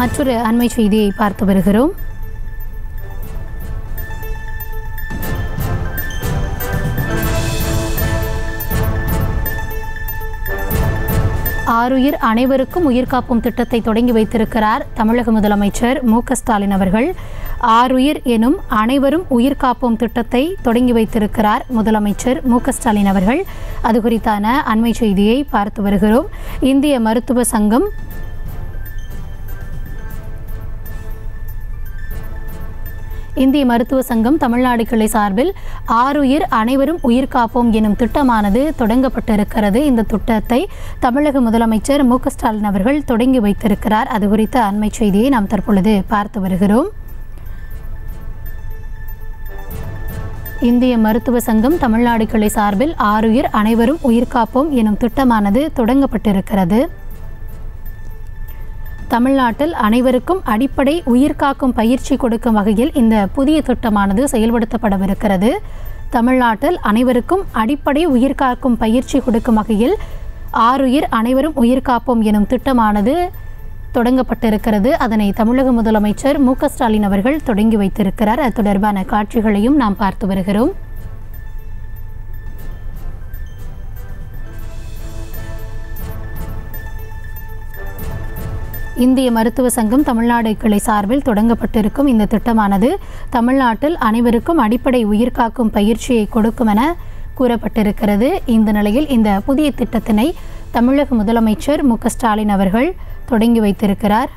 மற்றொரு அண்மை செய்தியை பார்த்து வருகிறோம் ஆருயிர் அனைவருக்கும் உயிர்காப்பும் திட்டத்தை தொடங்கி வைத்திருக்கிறார் தமிழக முதலமைச்சர் மு க ஸ்டாலின் அவர்கள் ஆருயிர் எனும் அனைவரும் உயிர்காப்போம் திட்டத்தை தொடங்கி வைத்திருக்கிறார் முதலமைச்சர் மு க ஸ்டாலின் அவர்கள் அது குறித்தான அண்மை செய்தியை பார்த்து வருகிறோம் இந்திய மருத்துவ சங்கம் இந்திய மருத்துவ சங்கம் தமிழ்நாடு கிளை சார்பில் ஆருயிர் அனைவரும் உயிர் காப்போம் எனும் திட்டமானது தொடங்கப்பட்டிருக்கிறது இந்த திட்டத்தை தமிழக முதலமைச்சர் மு க ஸ்டாலின் அவர்கள் தொடங்கி வைத்திருக்கிறார் அது குறித்த அண்மை செய்தியை நாம் தற்பொழுது பார்த்து வருகிறோம் இந்திய மருத்துவ சங்கம் தமிழ்நாடு கிளை சார்பில் ஆருயிர் அனைவரும் உயிர் காப்போம் எனும் திட்டமானது தொடங்கப்பட்டிருக்கிறது தமிழ்நாட்டில் அனைவருக்கும் அடிப்படை உயிர்காக்கும் பயிற்சி கொடுக்கும் வகையில் இந்த புதிய திட்டமானது செயல்படுத்தப்படவிருக்கிறது தமிழ்நாட்டில் அனைவருக்கும் அடிப்படை உயிர்காக்கும் பயிற்சி கொடுக்கும் வகையில் ஆறுயிர் அனைவரும் உயிர்காப்போம் எனும் திட்டமானது தொடங்கப்பட்டிருக்கிறது அதனை தமிழக முதலமைச்சர் மு க ஸ்டாலின் அவர்கள் தொடங்கி வைத்திருக்கிறார் அது தொடர்பான காட்சிகளையும் நாம் பார்த்து வருகிறோம் இந்திய மருத்துவ சங்கம் தமிழ்நாடு கிளை சார்பில் தொடங்கப்பட்டிருக்கும் இந்த திட்டமானது தமிழ்நாட்டில் அனைவருக்கும் அடிப்படை உயிர்காக்கும் பயிற்சியை கொடுக்கும் என கூறப்பட்டிருக்கிறது இந்த நிலையில் இந்த புதிய திட்டத்தினை தமிழக முதலமைச்சர் மு க ஸ்டாலின் அவர்கள் தொடங்கி வைத்திருக்கிறார்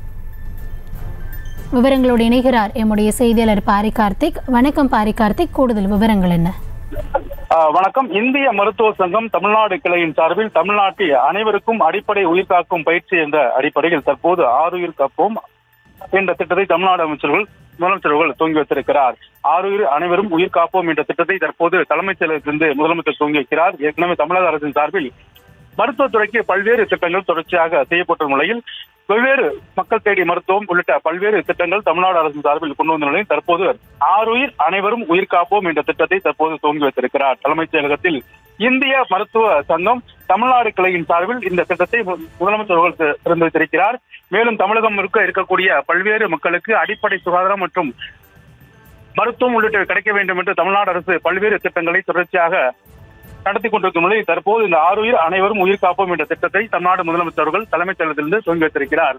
விவரங்களோடு இணைகிறார் எம்முடைய செய்தியாளர் பாரி கார்த்திக் வணக்கம் பாரி கார்த்திக் கூடுதல் விவரங்கள் என்ன ஆஹ் வணக்கம் இந்திய மருத்துவ சங்கம் தமிழ்நாடு கிளையின் சார்பில் தமிழ்நாட்டில் அனைவருக்கும் அடிப்படை உயிர்காக்கும் பயிற்சி என்ற அடிப்படையில் தற்போது ஆறுயிர் காப்போம் என்ற திட்டத்தை தமிழ்நாடு அமைச்சர்கள் முதலமைச்சர்கள் துவங்கி வைத்திருக்கிறார் ஆறுயிர் அனைவரும் உயிர் காப்போம் என்ற திட்டத்தை தற்போது தலைமைச் செயலகத்திலிருந்து முதலமைச்சர் துவங்கி வைக்கிறார் ஏற்கனவே தமிழக அரசின் சார்பில் மருத்துவத்துறைக்கு பல்வேறு திட்டங்கள் தொடர்ச்சியாக செய்யப்பட்டுள்ள நிலையில் வெவ்வேறு மக்கள் தேடி மருத்துவம் உள்ளிட்ட பல்வேறு திட்டங்கள் தமிழ்நாடு அரசின் சார்பில் கொண்டு வந்த நிலையில் தற்போது ஆறுயிர் அனைவரும் உயிர் காப்போம் என்ற திட்டத்தை தற்போது துவங்கி வைத்திருக்கிறார் தலைமைச் செயலகத்தில் இந்திய மருத்துவ சங்கம் தமிழ்நாடு கிளையின் சார்பில் இந்த திட்டத்தை மு- முதலமைச்சர் அவர்கள் தி- திறந்து வைத்திருக்கிறார் மேலும் தமிழகம் முழுக்க இருக்கக்கூடிய பல்வேறு மக்களுக்கு அடிப்படை சுகாதாரம் மற்றும் மருத்துவம் உள்ளிட்டவை கிடைக்க வேண்டும் என்று தமிழ்நாடு அரசு பல்வேறு திட்டங்களை தொடர்ச்சியாக நடத்தி கொண்டிருக்கும் நிலையில் தற்போது இந்த ஆறுயிர் அனைவரும் உயிர் காப்போம் என்ற திட்டத்தை தமிழ்நாடு முதலமைச்சர் அவர்கள் தலைமைச் செயலகத்திலிருந்து துவங்கி வைத்திருக்கிறார்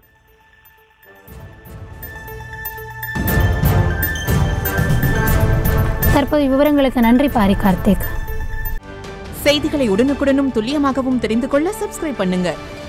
தற்போது விவரங்களுக்கு நன்றி பாரி கார்த்திக் செய்திகளை உடனுக்குடனும் துல்லியமாகவும் தெரிந்து கொள்ள சப்ஸ்கிரைப் பண்ணுங்க